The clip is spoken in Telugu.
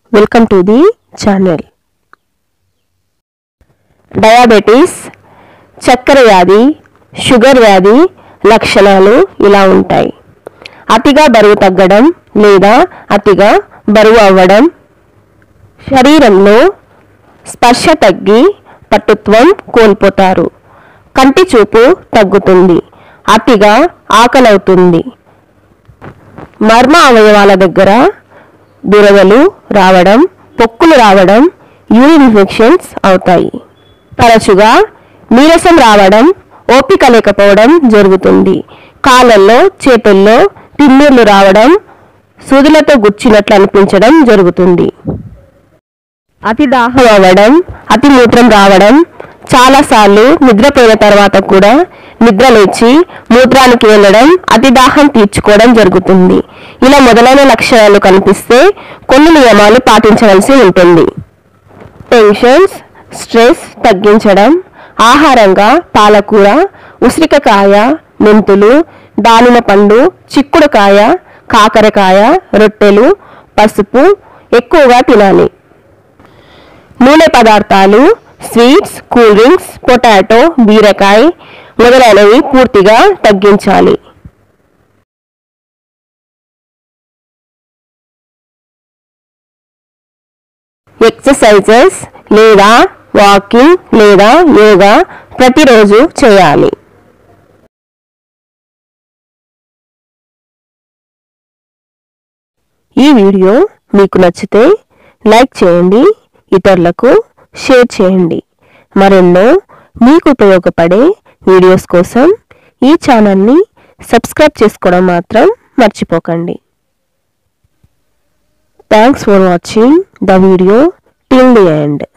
welcome to the channel diabetes చక్కెర వ్యాధి షుగర్ వ్యాధి లక్షణాలు ఇలా ఉంటాయి అతిగా బరువు తగ్గడం లేదా అతిగా బరువు అవ్వడం శరీరంలో స్పర్శ తగ్గి పట్టుత్వం కోల్పోతారు కంటి చూపు తగ్గుతుంది అతిగా ఆకలవుతుంది మర్మ అవయవాల దగ్గర దురదలు రావడం పొక్కులు రావడం యూరిన్ ఇన్ఫెక్షన్స్ అవుతాయి తరచుగా నీరసం రావడం ఓపిక లేకపోవడం జరుగుతుంది కాళ్ళల్లో చేతుల్లో తిమ్మిర్లు రావడం సూదులతో గుచ్చినట్లు అనిపించడం జరుగుతుంది అతి దాహం అవ్వడం అతి మూత్రం రావడం చాలాసార్లు నిద్రపోయిన తర్వాత కూడా నిద్ర లేచి మూత్రానికి వెళ్ళడం అతి దాహం తీర్చుకోవడం జరుగుతుంది ఇలా మొదలైన లక్షణాలు కనిపిస్తే కొన్ని నియమాలు పాటించవలసి ఉంటుంది టెన్షన్స్ స్ట్రెస్ తగ్గించడం ఆహారంగా పాలకూర ఉసిరికకాయ మెంతులు దానిమ పండు చిక్కుడుకాయ కాకరకాయ రొట్టెలు పసుపు ఎక్కువగా తినాలి నూనె పదార్థాలు స్వీట్స్ కూల్ డ్రింక్స్ పొటాటో బీరకాయ మొదలైనవి పూర్తిగా తగ్గించాలి ఎక్సర్సైజెస్ లేదా వాకింగ్ లేదా యోగా ప్రతిరోజు చేయాలి ఈ వీడియో మీకు నచ్చితే లైక్ చేయండి ఇతరులకు షేర్ చేయండి మరెన్నో మీకు ఉపయోగపడే వీడియోస్ కోసం ఈ ఛానల్ని సబ్స్క్రైబ్ చేసుకోవడం మాత్రం మర్చిపోకండి thanks for watching the video till the end